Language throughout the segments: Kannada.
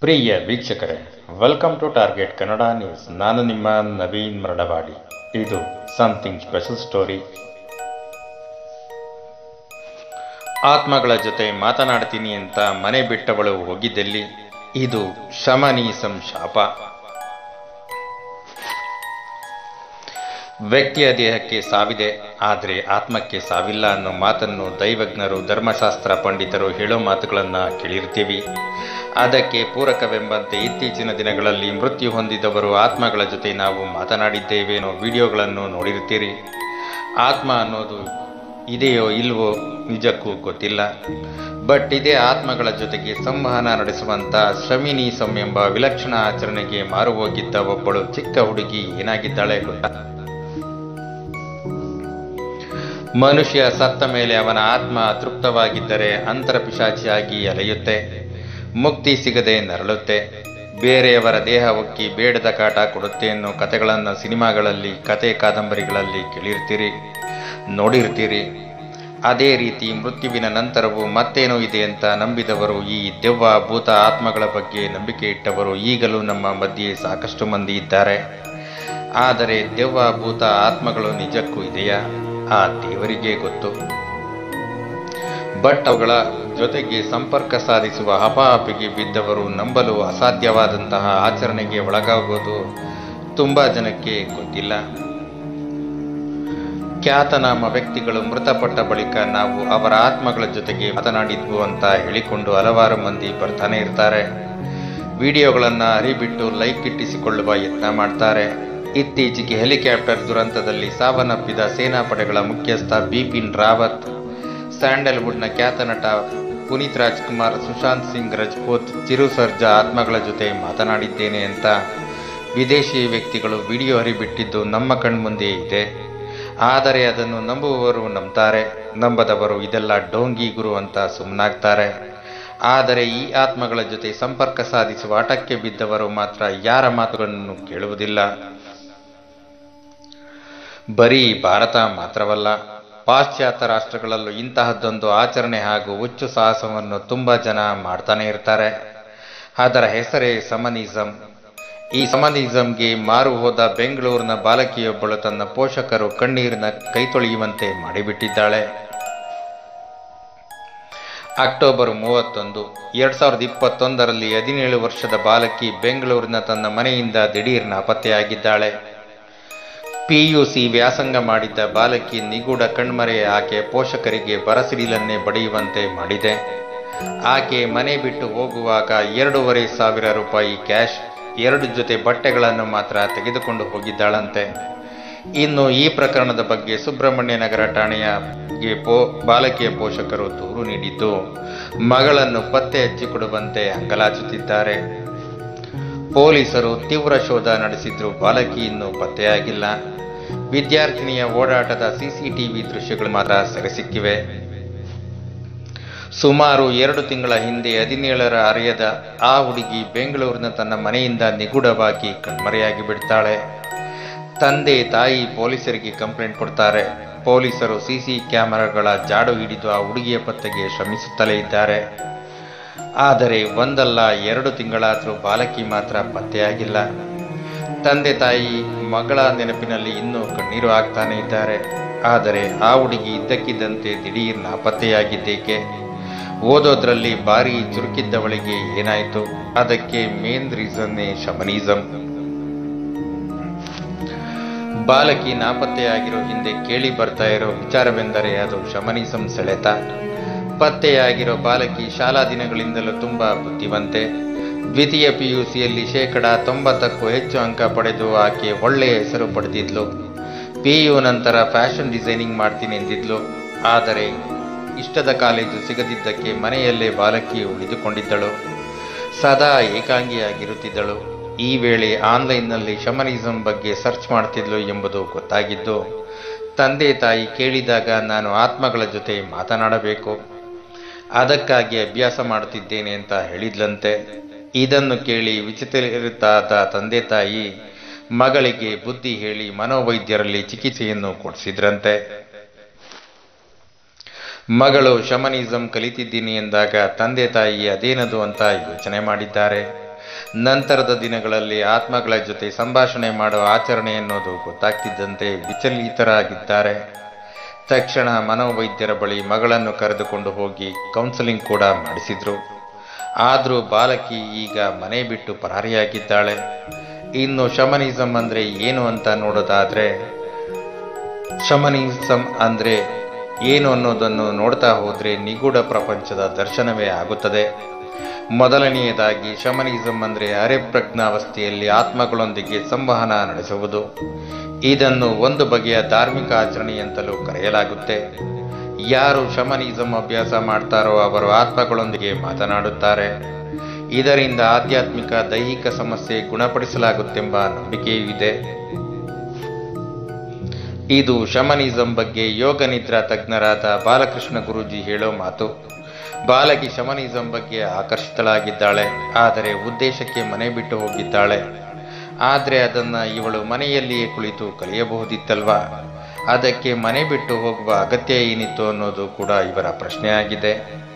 ಪ್ರಿಯ ವೀಕ್ಷಕರೇ welcome to Target Kannada news ನಾನು ನಿಮ್ಮ ನವೀನ್ ಮರಡವಾಡಿ ಇದು ಸಮಥಿಂಗ್ ಸ್ಪೆಷಲ್ ಸ್ಟೋರಿ ಆತ್ಮಗಳ ಜೊತೆ ಮಾತನಾಡ್ತೀನಿ ಅಂತ ಮನೆ ಬಿಟ್ಟವಳು ಹೋಗಿದ್ದಲ್ಲಿ ಇದು ಶಮನೀಸಂ ಶಾಪ ವ್ಯಕ್ತಿಯ ದೇಹಕ್ಕೆ ಸಾವಿದೆ ಆದರೆ ಆತ್ಮಕ್ಕೆ ಸಾವಿಲ್ಲ ಅನ್ನೋ ಮಾತನ್ನು ದೈವಜ್ಞರು ಧರ್ಮಶಾಸ್ತ್ರ ಪಂಡಿತರು ಹೇಳೋ ಮಾತುಗಳನ್ನು ಕೇಳಿರ್ತೀವಿ ಅದಕ್ಕೆ ಪೂರಕವೆಂಬಂತೆ ಇತ್ತೀಚಿನ ದಿನಗಳಲ್ಲಿ ಮೃತ್ಯು ಹೊಂದಿದವರು ಆತ್ಮಗಳ ಜೊತೆ ನಾವು ಮಾತನಾಡಿದ್ದೇವೆ ಅನ್ನೋ ವಿಡಿಯೋಗಳನ್ನು ನೋಡಿರ್ತೀರಿ ಆತ್ಮ ಅನ್ನೋದು ಇದೆಯೋ ಇಲ್ವೋ ನಿಜಕ್ಕೂ ಗೊತ್ತಿಲ್ಲ ಬಟ್ ಇದೇ ಆತ್ಮಗಳ ಜೊತೆಗೆ ಸಂವಹನ ನಡೆಸುವಂತ ಶ್ರಮಿನೀಸಂ ಎಂಬ ವಿಲಕ್ಷಣ ಆಚರಣೆಗೆ ಮಾರು ಹೋಗಿದ್ದ ಒಬ್ಬಳು ಚಿಕ್ಕ ಹುಡುಗಿ ಏನಾಗಿದ್ದಾಳೆ ಗೊತ್ತಾ ಮನುಷ್ಯ ಸತ್ತ ಮೇಲೆ ಅವನ ಆತ್ಮ ತೃಪ್ತವಾಗಿದ್ದರೆ ಅಂತರ ಪಿಶಾಚಿಯಾಗಿ ಅಲೆಯುತ್ತೆ ಮುಕ್ತಿ ಸಿಗದೆ ನರಳುತ್ತೆ ಬೇರೆಯವರ ದೇಹ ಒಕ್ಕಿ ಬೇಡದ ಕಾಟ ಕೊಡುತ್ತೆ ಅನ್ನೋ ಕಥೆಗಳನ್ನು ಸಿನಿಮಾಗಳಲ್ಲಿ ಕತೆ ಕಾದಂಬರಿಗಳಲ್ಲಿ ಕೇಳಿರ್ತೀರಿ ನೋಡಿರ್ತೀರಿ ಅದೇ ರೀತಿ ಮೃತ್ಯುವಿನ ನಂತರವೂ ಮತ್ತೇನೋ ಇದೆ ಅಂತ ನಂಬಿದವರು ಈ ದೆವ್ವ ಭೂತ ಆತ್ಮಗಳ ಬಗ್ಗೆ ನಂಬಿಕೆ ಇಟ್ಟವರು ಈಗಲೂ ನಮ್ಮ ಮಧ್ಯೆ ಸಾಕಷ್ಟು ಮಂದಿ ಇದ್ದಾರೆ ಆದರೆ ದೆವ್ವ ಭೂತ ಆತ್ಮಗಳು ನಿಜಕ್ಕೂ ಇದೆಯಾ ಆ ದೇವರಿಗೆ ಗೊತ್ತು ಬಟ್ ಅವುಗಳ ಜೊತೆಗೆ ಸಂಪರ್ಕ ಸಾಧಿಸುವ ಹಪಾಹಪಿಗೆ ಬಿದ್ದವರು ನಂಬಲು ಅಸಾಧ್ಯವಾದಂತಹ ಆಚರಣೆಗೆ ಒಳಗಾಗೋದು ತುಂಬಾ ಜನಕ್ಕೆ ಗೊತ್ತಿಲ್ಲ ಖ್ಯಾತನಾಮ ವ್ಯಕ್ತಿಗಳು ಮೃತಪಟ್ಟ ಬಳಿಕ ನಾವು ಅವರ ಆತ್ಮಗಳ ಜೊತೆಗೆ ಮಾತನಾಡಿದ್ವು ಅಂತ ಹೇಳಿಕೊಂಡು ಹಲವಾರು ಮಂದಿ ಬರ್ತಾನೆ ಇರ್ತಾರೆ ವಿಡಿಯೋಗಳನ್ನು ಹರಿಬಿಟ್ಟು ಲೈಕ್ ಇಟ್ಟಿಸಿಕೊಳ್ಳುವ ಯತ್ನ ಮಾಡ್ತಾರೆ ಇತ್ತೀಚೆಗೆ ಹೆಲಿಕಾಪ್ಟರ್ ದುರಂತದಲ್ಲಿ ಸಾವನ್ನಪ್ಪಿದ ಸೇನಾಪಡೆಗಳ ಮುಖ್ಯಸ್ಥ ಬಿಪಿನ್ ರಾವತ್ ಸ್ಯಾಂಡಲ್ವುಡ್ನ ಖ್ಯಾತ ನಟ ಪುನೀತ್ ರಾಜ್ಕುಮಾರ್ ಸುಶಾಂತ್ ಸಿಂಗ್ ರಜಪೂತ್ ಚಿರು ಸರ್ಜಾ ಆತ್ಮಗಳ ಜೊತೆ ಮಾತನಾಡಿದ್ದೇನೆ ಅಂತ ವಿದೇಶಿ ವ್ಯಕ್ತಿಗಳು ವಿಡಿಯೋ ಹರಿಬಿಟ್ಟಿದ್ದು ನಮ್ಮ ಕಣ್ಮುಂದೆ ಇದೆ ಆದರೆ ಅದನ್ನು ನಂಬುವವರು ನಂಬ್ತಾರೆ ನಂಬದವರು ಇದೆಲ್ಲ ಡೋಂಗಿ ಗುರು ಅಂತ ಸುಮ್ಮನಾಗ್ತಾರೆ ಆದರೆ ಈ ಆತ್ಮಗಳ ಜೊತೆ ಸಂಪರ್ಕ ಸಾಧಿಸುವ ಆಟಕ್ಕೆ ಬಿದ್ದವರು ಮಾತ್ರ ಯಾರ ಮಾತುಗಳನ್ನು ಕೇಳುವುದಿಲ್ಲ ಬರೀ ಭಾರತ ಮಾತ್ರವಲ್ಲ ಪಾಶ್ಚಾತ್ಯ ರಾಷ್ಟ್ರಗಳಲ್ಲೂ ಇಂತಹದ್ದೊಂದು ಆಚರಣೆ ಹಾಗೂ ಹುಚ್ಚು ಸಾಹಸವನ್ನು ತುಂಬಾ ಜನ ಮಾಡ್ತಾನೆ ಇರ್ತಾರೆ ಅದರ ಹೆಸರೇ ಸಮನಿಸಂ ಈ ಸಮನಿಸಂಗೆ ಮಾರು ಹೋದ ಬೆಂಗಳೂರಿನ ಬಾಲಕಿಯೊಬ್ಬಳು ತನ್ನ ಪೋಷಕರು ಕಣ್ಣೀರಿನ ಕೈ ತೊಳೆಯುವಂತೆ ಮಾಡಿಬಿಟ್ಟಿದ್ದಾಳೆ ಅಕ್ಟೋಬರ್ ಮೂವತ್ತೊಂದು ಎರಡ್ ಸಾವಿರದ ಇಪ್ಪತ್ತೊಂದರಲ್ಲಿ ಹದಿನೇಳು ವರ್ಷದ ಬಾಲಕಿ ಬೆಂಗಳೂರಿನ ತನ್ನ ಮನೆಯಿಂದ ದಿಢೀರ್ ನಾಪತ್ತೆಯಾಗಿದ್ದಾಳೆ ಪಿಯುಸಿ ವ್ಯಾಸಂಗ ಮಾಡಿದ್ದ ಬಾಲಕಿ ನಿಗೂಢ ಕಣ್ಮರೆ ಆಕೆ ಪೋಷಕರಿಗೆ ಬರಸಿಡಿಲನ್ನೇ ಬಡಿಯುವಂತೆ ಮಾಡಿದೆ ಆಕೆ ಮನೆ ಬಿಟ್ಟು ಹೋಗುವಾಗ ಎರಡೂವರೆ ಸಾವಿರ ರೂಪಾಯಿ ಕ್ಯಾಶ್ ಎರಡು ಜೊತೆ ಬಟ್ಟೆಗಳನ್ನು ಮಾತ್ರ ತೆಗೆದುಕೊಂಡು ಹೋಗಿದ್ದಾಳಂತೆ ಇನ್ನು ಈ ಪ್ರಕರಣದ ಬಗ್ಗೆ ಸುಬ್ರಹ್ಮಣ್ಯ ನಗರ ಠಾಣೆಯಗೆ ಪೋ ಬಾಲಕಿಯ ಪೋಷಕರು ದೂರು ನೀಡಿದ್ದು ಮಗಳನ್ನು ಪತ್ತೆ ಹಚ್ಚಿಕೊಡುವಂತೆ ಅಂಗಲಾಚುತ್ತಿದ್ದಾರೆ ಪೊಲೀಸರು ತೀವ್ರ ಶೋಧ ನಡೆಸಿದ್ರು ಬಾಲಕಿ ಇನ್ನೂ ಪತ್ತೆಯಾಗಿಲ್ಲ ವಿದ್ಯಾರ್ಥಿನಿಯ ಓಡಾಟದ ಸಿಸಿಟಿವಿ ದೃಶ್ಯಗಳು ಮಾತ್ರ ಸೆರೆಸಿಕ್ಕಿವೆ ಸುಮಾರು ಎರಡು ತಿಂಗಳ ಹಿಂದೆ ಹದಿನೇಳರ ಅರೆಯದ ಆ ಹುಡುಗಿ ಬೆಂಗಳೂರಿನ ತನ್ನ ಮನೆಯಿಂದ ನಿಗೂಢವಾಗಿ ಕಣ್ಮರೆಯಾಗಿ ಬಿಡ್ತಾಳೆ ತಂದೆ ತಾಯಿ ಪೊಲೀಸರಿಗೆ ಕಂಪ್ಲೇಂಟ್ ಕೊಡ್ತಾರೆ ಪೊಲೀಸರು ಸಿಸಿ ಕ್ಯಾಮೆರಾಗಳ ಜಾಡು ಹಿಡಿದು ಆ ಹುಡುಗಿಯ ಪತ್ತೆಗೆ ಶ್ರಮಿಸುತ್ತಲೇ ಇದ್ದಾರೆ ಆದರೆ ಒಂದಲ್ಲ ಎರಡು ತಿಂಗಳಾದರೂ ಬಾಲಕಿ ಮಾತ್ರ ಪತ್ತೆಯಾಗಿಲ್ಲ ತಂದೆ ತಾಯಿ ಮಗಳ ನೆನಪಿನಲ್ಲಿ ಇನ್ನೂ ಕಣ್ಣೀರು ಹಾಕ್ತಾನೆ ಇದ್ದಾರೆ ಆದರೆ ಆ ಹುಡುಗಿ ಇದ್ದಕ್ಕಿದ್ದಂತೆ ದಿಢೀರ್ ನಾಪತ್ತೆಯಾಗಿದ್ದೇಕೆ ಓದೋದ್ರಲ್ಲಿ ಭಾರಿ ಚುರುಕಿದ್ದವಳಿಗೆ ಏನಾಯಿತು ಅದಕ್ಕೆ ಮೇನ್ ರೀಸನ್ನೇ ಶಮನಿಸಂ ಬಾಲಕಿ ನಾಪತ್ತೆಯಾಗಿರೋ ಹಿಂದೆ ಕೇಳಿ ಬರ್ತಾ ಇರೋ ವಿಚಾರವೆಂದರೆ ಅದು ಶಮನಿಸಂ ಸೆಳೆತ ಪತ್ತೆಯಾಗಿರೋ ಬಾಲಕಿ ಶಾಲಾ ದಿನಗಳಿಂದಲೂ ತುಂಬಾ ಬುದ್ಧಿವಂತೆ ದ್ವಿತೀಯ ಪಿಯುಸಿಯಲ್ಲಿ ಶೇಕಡ ತೊಂಬತ್ತಕ್ಕೂ ಹೆಚ್ಚು ಅಂಕ ಪಡೆದು ಆಕೆ ಒಳ್ಳೆಯ ಹೆಸರು ಪಡೆದಿದ್ಲು ಪಿಯು ನಂತರ ಫ್ಯಾಷನ್ ಡಿಸೈನಿಂಗ್ ಮಾಡ್ತೀನಿ ಎಂದಿದ್ಲು ಆದರೆ ಇಷ್ಟದ ಕಾಲೇಜು ಸಿಗದಿದ್ದಕ್ಕೆ ಮನೆಯಲ್ಲೇ ಬಾಲಕಿ ಉಳಿದುಕೊಂಡಿದ್ದಳು ಸದಾ ಏಕಾಂಗಿಯಾಗಿರುತ್ತಿದ್ದಳು ಈ ವೇಳೆ ಆನ್ಲೈನ್ನಲ್ಲಿ ಶಮನಿಸಂ ಬಗ್ಗೆ ಸರ್ಚ್ ಮಾಡ್ತಿದ್ಲು ಎಂಬುದು ಗೊತ್ತಾಗಿದ್ದು ತಂದೆ ತಾಯಿ ಕೇಳಿದಾಗ ನಾನು ಆತ್ಮಗಳ ಜೊತೆ ಮಾತನಾಡಬೇಕು ಅದಕ್ಕಾಗಿ ಅಭ್ಯಾಸ ಮಾಡುತ್ತಿದ್ದೇನೆ ಅಂತ ಹೇಳಿದ್ಲಂತೆ ಇದನ್ನು ಕೇಳಿ ವಿಚಿತ್ರರಿತಾದ ತಂದೆ ತಾಯಿ ಮಗಳಿಗೆ ಬುದ್ಧಿ ಹೇಳಿ ಮನೋವೈದ್ಯರಲ್ಲಿ ಚಿಕಿತ್ಸೆಯನ್ನು ಕೊಡಿಸಿದ್ರಂತೆ ಮಗಳು ಶಮನಿಸಂ ಕಲಿತಿದ್ದೀನಿ ಎಂದಾಗ ತಂದೆ ತಾಯಿ ಅದೇನದು ಅಂತ ಯೋಚನೆ ಮಾಡಿದ್ದಾರೆ ನಂತರದ ದಿನಗಳಲ್ಲಿ ಆತ್ಮಗಳ ಜೊತೆ ಸಂಭಾಷಣೆ ಮಾಡುವ ಆಚರಣೆ ಎನ್ನುವುದು ಗೊತ್ತಾಗ್ತಿದ್ದಂತೆ ವಿಚಲಿತರಾಗಿದ್ದಾರೆ ತಕ್ಷಣ ಮನೋವೈದ್ಯರ ಬಳಿ ಮಗಳನ್ನು ಕರೆದುಕೊಂಡು ಹೋಗಿ ಕೌನ್ಸಲಿಂಗ್ ಕೂಡ ಮಾಡಿಸಿದ್ರು ಆದರೂ ಬಾಲಕಿ ಈಗ ಮನೆ ಬಿಟ್ಟು ಪರಾರಿಯಾಗಿದ್ದಾಳೆ ಇನ್ನು ಶಮನಿಸಂ ಅಂದ್ರೆ ಏನು ಅಂತ ನೋಡೋದಾದ್ರೆ ಶಮನಿಸಂ ಅಂದ್ರೆ ಏನು ಅನ್ನೋದನ್ನು ನೋಡ್ತಾ ಹೋದ್ರೆ ನಿಗೂಢ ಪ್ರಪಂಚದ ದರ್ಶನವೇ ಆಗುತ್ತದೆ ಮೊದಲನೆಯದಾಗಿ ಶಮನಿಸಂ ಅಂದ್ರೆ ಅರೆಪ್ರಜ್ಞಾವಸ್ಥೆಯಲ್ಲಿ ಆತ್ಮಗಳೊಂದಿಗೆ ಸಂವಹನ ನಡೆಸುವುದು ಇದನ್ನು ಒಂದು ಬಗೆಯ ಧಾರ್ಮಿಕ ಆಚರಣೆ ಅಂತಲೂ ಕರೆಯಲಾಗುತ್ತೆ ಯಾರು ಶಮನಿಸಂ ಅಭ್ಯಾಸ ಮಾಡ್ತಾರೋ ಅವರು ಆತ್ಮಗಳೊಂದಿಗೆ ಮಾತನಾಡುತ್ತಾರೆ ಇದರಿಂದ ಆಧ್ಯಾತ್ಮಿಕ ದೈಹಿಕ ಸಮಸ್ಯೆ ಗುಣಪಡಿಸಲಾಗುತ್ತೆಂಬ ನಂಬಿಕೆಯೂ ಇದೆ ಇದು ಶಮನಿಸಂ ಬಗ್ಗೆ ಯೋಗ ನಿದ್ರಾ ತಜ್ಞರಾದ ಬಾಲಕೃಷ್ಣ ಗುರೂಜಿ ಹೇಳೋ ಮಾತು ಬಾಲಕಿ ಶಮನಿಸಂ ಬಗ್ಗೆ ಆಕರ್ಷಿತಳಾಗಿದ್ದಾಳೆ ಆದರೆ ಉದ್ದೇಶಕ್ಕೆ ಮನೆ ಬಿಟ್ಟು ಹೋಗಿದ್ದಾಳೆ ಆದರೆ ಅದನ್ನ ಇವಳು ಮನೆಯಲ್ಲಿಯೇ ಕುಳಿತು ಕಲಿಯಬಹುದಿತ್ತಲ್ವಾ ಅದಕ್ಕೆ ಮನೆ ಬಿಟ್ಟು ಹೋಗುವ ಅಗತ್ಯ ಏನಿತ್ತು ಅನ್ನೋದು ಕೂಡ ಇವರ ಪ್ರಶ್ನೆಯಾಗಿದೆ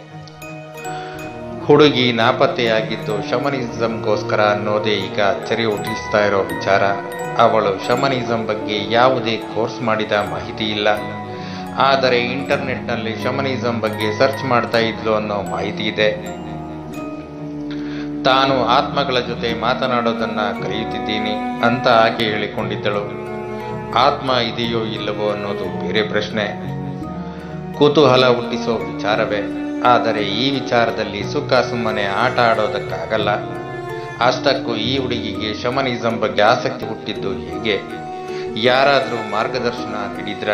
ಹುಡುಗಿ ನಾಪತ್ತೆಯಾಗಿದ್ದು ಶಮನಿಸಂಗೋಸ್ಕರ ಅನ್ನೋದೇ ಈಗ ಅಚ್ಚರಿ ಹುಟ್ಟಿಸ್ತಾ ಇರೋ ವಿಚಾರ ಅವಳು ಶಮನಿಸಂ ಬಗ್ಗೆ ಯಾವುದೇ ಕೋರ್ಸ್ ಮಾಡಿದ ಮಾಹಿತಿ ಇಲ್ಲ ಆದರೆ ಇಂಟರ್ನೆಟ್ನಲ್ಲಿ ಶಮನಿಸಂ ಬಗ್ಗೆ ಸರ್ಚ್ ಮಾಡ್ತಾ ಇದ್ಲು ಅನ್ನೋ ಮಾಹಿತಿ ಇದೆ ತಾನು ಆತ್ಮಗಳ ಜೊತೆ ಮಾತನಾಡೋದನ್ನ ಕಲಿಯುತ್ತಿದ್ದೀನಿ ಅಂತ ಆಕೆ ಹೇಳಿಕೊಂಡಿದ್ದಳು ಆತ್ಮ ಇದೆಯೋ ಇಲ್ಲವೋ ಅನ್ನೋದು ಬೇರೆ ಪ್ರಶ್ನೆ ಕುತೂಹಲ ಹುಟ್ಟಿಸೋ ವಿಚಾರವೇ ಆದರೆ ಈ ವಿಚಾರದಲ್ಲಿ ಸುಖ ಸುಮ್ಮನೆ ಆಟ ಆಡೋದಕ್ಕಾಗಲ್ಲ ಅಷ್ಟಕ್ಕೂ ಈ ಹುಡುಗಿಗೆ ಶಮನಿಸಂ ಬಗ್ಗೆ ಆಸಕ್ತಿ ಹುಟ್ಟಿದ್ದು ಹೇಗೆ ಯಾರಾದರೂ ಮಾರ್ಗದರ್ಶನ ನೀಡಿದ್ರ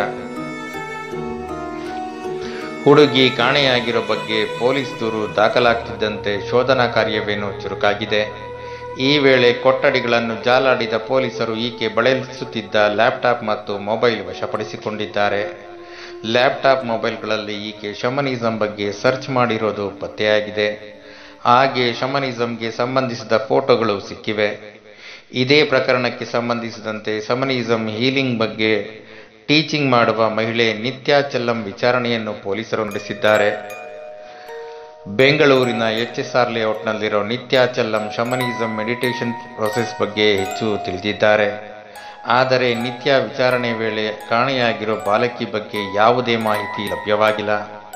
ಹುಡುಗಿ ಕಾಣೆಯಾಗಿರೋ ಬಗ್ಗೆ ಪೊಲೀಸ್ ದೂರು ದಾಖಲಾಗ್ತಿದ್ದಂತೆ ಶೋಧನಾ ಕಾರ್ಯವೇನೋ ಚುರುಕಾಗಿದೆ ಈ ವೇಳೆ ಕೊಠಡಿಗಳನ್ನು ಜಾಲಾಡಿದ ಪೊಲೀಸರು ಈಕೆ ಬಳಸುತ್ತಿದ್ದ ಲ್ಯಾಪ್ಟಾಪ್ ಮತ್ತು ಮೊಬೈಲ್ ವಶಪಡಿಸಿಕೊಂಡಿದ್ದಾರೆ ಲ್ಯಾಪ್ಟಾಪ್ ಮೊಬೈಲ್ಗಳಲ್ಲಿ ಈಕೆ ಶಮನಿಸಂ ಬಗ್ಗೆ ಸರ್ಚ್ ಮಾಡಿರೋದು ಪತ್ತೆಯಾಗಿದೆ ಹಾಗೆ ಶಮನಿಸಂಗೆ ಸಂಬಂಧಿಸಿದ ಫೋಟೋಗಳು ಸಿಕ್ಕಿವೆ ಇದೇ ಪ್ರಕರಣಕ್ಕೆ ಸಂಬಂಧಿಸಿದಂತೆ ಶಮನಿಸಂ ಹೀಲಿಂಗ್ ಬಗ್ಗೆ ಟೀಚಿಂಗ್ ಮಾಡುವ ಮಹಿಳೆ ನಿತ್ಯಾ ಚೆಲ್ಲಂ ವಿಚಾರಣೆಯನ್ನು ಪೊಲೀಸರು ನಡೆಸಿದ್ದಾರೆ ಬೆಂಗಳೂರಿನ ಎಚ್ ಎಸ್ ಆರ್ ಲೇಔಟ್ನಲ್ಲಿರೋ Nithya Chellam shamanism meditation process ಬಗ್ಗೆ ಹೆಚ್ಚು ತಿಳಿದಿದ್ದಾರೆ ಆದರೆ ನಿತ್ಯ ವಿಚಾರಣೆ ವೇಳೆ ಕಾಣೆಯಾಗಿರೋ ಬಾಲಕಿ ಬಗ್ಗೆ ಯಾವುದೇ ಮಾಹಿತಿ ಲಭ್ಯವಾಗಿಲ್ಲ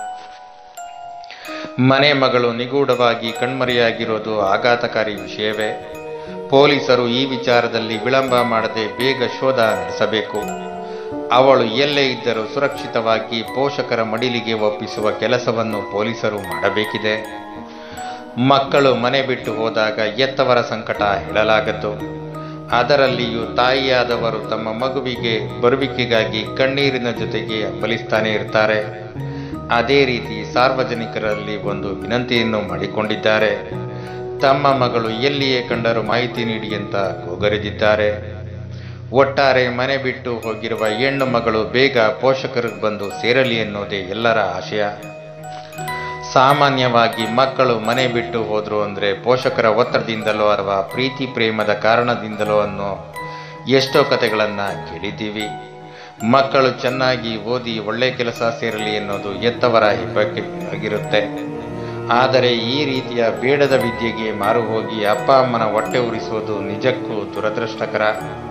ಮನೆ ಮಗಳು ನಿಗೂಢವಾಗಿ ಕಣ್ಮರೆಯಾಗಿರೋದು ಆಘಾತಕಾರಿ ವಿಷಯವೇ ಪೊಲೀಸರು ಈ ವಿಚಾರದಲ್ಲಿ ವಿಳಂಬ ಮಾಡದೆ ಬೇಗ ಶೋಧ ನಡೆಸಬೇಕು ಅವಳು ಎಲ್ಲೇ ಇದ್ದರೂ ಸುರಕ್ಷಿತವಾಗಿ ಪೋಷಕರ ಮಡಿಲಿಗೆ ಒಪ್ಪಿಸುವ ಕೆಲಸವನ್ನು ಪೊಲೀಸರು ಮಾಡಬೇಕಿದೆ ಮಕ್ಕಳು ಮನೆ ಬಿಟ್ಟು ಹೋದಾಗ ಎತ್ತವರ ಸಂಕಟ ಹೇಳಲಾಗದ್ದು ಅದರಲ್ಲಿಯೂ ತಾಯಿಯಾದವರು ತಮ್ಮ ಮಗುವಿಗೆ ಬರುವಿಕೆಗಾಗಿ ಕಣ್ಣೀರಿನ ಜೊತೆಗೆ ಹಂಬಲಿಸ್ತಾನೆ ಇರ್ತಾರೆ ಅದೇ ರೀತಿ ಸಾರ್ವಜನಿಕರಲ್ಲಿ ಒಂದು ವಿನಂತಿಯನ್ನು ಮಾಡಿಕೊಂಡಿದ್ದಾರೆ ತಮ್ಮ ಮಗಳು ಎಲ್ಲಿಯೇ ಕಂಡರೂ ಮಾಹಿತಿ ನೀಡಿ ಅಂತ ಗೋಗರೆದಿದ್ದಾರೆ ಒಟ್ಟಾರೆ ಮನೆ ಬಿಟ್ಟು ಹೋಗಿರುವ ಹೆಣ್ಣು ಮಗಳು ಬೇಗ ಪೋಷಕರಿಗೆ ಬಂದು ಸೇರಲಿ ಎನ್ನುವುದೇ ಎಲ್ಲರ ಆಶಯ ಸಾಮಾನ್ಯವಾಗಿ ಮಕ್ಕಳು ಮನೆ ಬಿಟ್ಟು ಹೋದ್ರು ಅಂದ್ರೆ ಪೋಷಕರ ಒತ್ತಡದಿಂದಲೋ ಅಥವಾ ಪ್ರೀತಿ ಪ್ರೇಮದ ಕಾರಣದಿಂದಲೋ ಅನ್ನೋ ಎಷ್ಟೋ ಕತೆಗಳನ್ನ ಕೇಳಿದ್ದೀವಿ ಮಕ್ಕಳು ಚೆನ್ನಾಗಿ ಓದಿ ಒಳ್ಳೆ ಕೆಲಸ ಸೇರಲಿ ಎನ್ನುವುದು ಎತ್ತವರ ಹೆಬ್ಬಕ್ಕೆ ಆಗಿರುತ್ತೆ ಆದರೆ ಈ ರೀತಿಯ ಬೇಡದ ವಿದ್ಯೆಗೆ ಮಾರು ಹೋಗಿ ಅಪ್ಪ ಅಮ್ಮನ ಹೊಟ್ಟೆ ಉರಿಸುವುದು ನಿಜಕ್ಕೂ ದುರದೃಷ್ಟಕರ